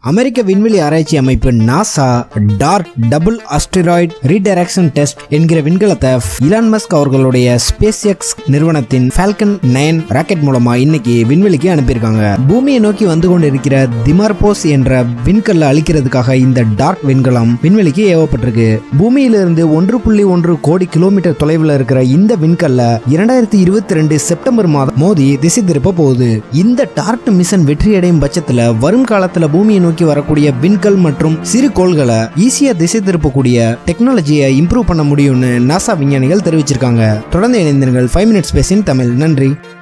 அமெரிக்க விண்வெளி ஆராய்ச்சி அமைப்பு NASA DART double asteroid redirection test என்கிற விண்கலத்தை இலான் மஸ்க் அவர்களுடைய ஸ்பேஸ் எக்ஸ் நிறுவனத்தின் ஃபால்கன் நைன் ராக்கெட் மூலமா இன்னைக்கு விண்வெளிக்கு அனுப்பியிருக்காங்க பூமியை நோக்கி வந்து கொண்டிருக்கிற திமார்போஸ் என்ற விண்கல்லை அழிக்கிறதுக்காக இந்த டார்க் விண்கலம் விண்வெளிக்கு ஏவப்பட்டிருக்கு பூமியிலிருந்து ஒன்று புள்ளி ஒன்று கோடி கிலோமீட்டர் தொலைவில் இருக்கிற இந்த விண்கல்ல இரண்டாயிரத்தி இருபத்தி ரெண்டு செப்டம்பர் மாதம் மோதி திசை திருப்ப போகுது இந்த டார்க் மிஷன் வெற்றியடையும் பட்சத்துல வரும் காலத்துல பூமியை நோக்கி வரக்கூடிய விண்கல் மற்றும் சிறு கோள்களை ஈஸியா திசை திருப்பக்கூடிய டெக்னாலஜியை இம்ப்ரூவ் பண்ண முடியும்னு நாசா விஞ்ஞானிகள் தெரிவிச்சிருக்காங்க தொடர்ந்து இணைந்திருங்கள் ஃபைவ் மினிட்ஸ் பேசின் தமிழ் நன்றி